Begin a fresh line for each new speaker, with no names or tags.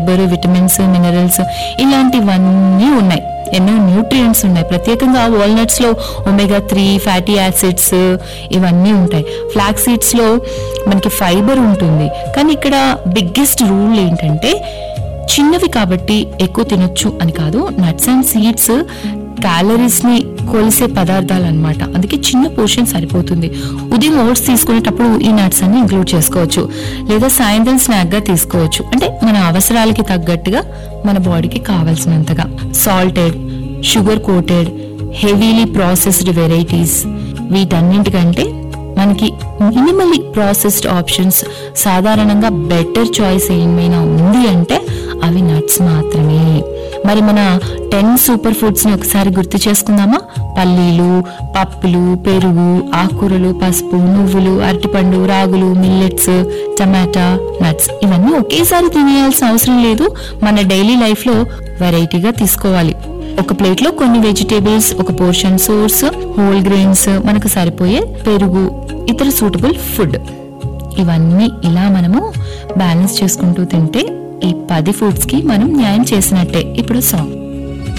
fibre vitamins minerals ఇలాంటివన్నీ ఉన్నాయి ఎన్నో న్యూట్రియంట్స్ ఉన్నాయి ప్రత్యేకంగా వాల్నట్స్ లో ఒమేగా త్రీ ఫ్యాటీ యాసిడ్స్ ఇవన్నీ ఉంటాయి ఫ్లాక్ సీడ్స్ లో మనకి ఫైబర్ ఉంటుంది కానీ ఇక్కడ బిగ్గెస్ట్ రూల్ ఏంటంటే చిన్నవి కాబట్టి ఎక్కువ తినొచ్చు అని కాదు నట్స్ అండ్ సీడ్స్ క్యాలరీస్ ని కొలిసే పదార్థాలు అనమాట అందుకే చిన్న పోర్షన్ సరిపోతుంది ఉదయం ఓట్స్ తీసుకునేటప్పుడు ఈ నట్స్ అన్ని ఇంక్లూడ్ చేసుకోవచ్చు లేదా సాయంత్రం స్నాక్ గా తీసుకోవచ్చు అంటే మన అవసరాలకి తగ్గట్టుగా మన బాడీకి కావాల్సినంతగా salted sugar coated heavily processed varieties వీటన్నింటికంటే మనకి మినిమల్లీ ప్రాసెస్డ్ ఆప్షన్స్ సాధారణంగా బెటర్ చాయిస్ ఏమైనా ఉంది అంటే అవి నట్స్ మాత్రమే మరి మన టెన్ సూపర్ ఫుడ్స్ ని ఒకసారి గుర్తు చేసుకుందామా పల్లీలు పప్పులు పెరుగు ఆకుకూరలు పసుపు నువ్వులు అరటిపండు రాగులు మిల్లెట్స్ టమాటా నట్స్ ఇవన్నీ ఒకేసారి తినేయాల్సిన అవసరం లేదు మన డైలీ లైఫ్ లో వెరైటీగా తీసుకోవాలి ఒక ప్లేట్ లో కొన్ని వెజిటేబుల్స్ ఒక పోర్షన్ సోర్స్ హోల్ గ్రెయిన్స్ మనకు సరిపోయే పెరుగు ఇతర సూటబుల్ ఫుడ్ ఇవన్నీ ఇలా మనము బ్యాలెన్స్ చేసుకుంటూ తింటే ఈ పది ఫుడ్స్ కి మనం న్యాయం చేసినట్టే ఇప్పుడు సాంగ్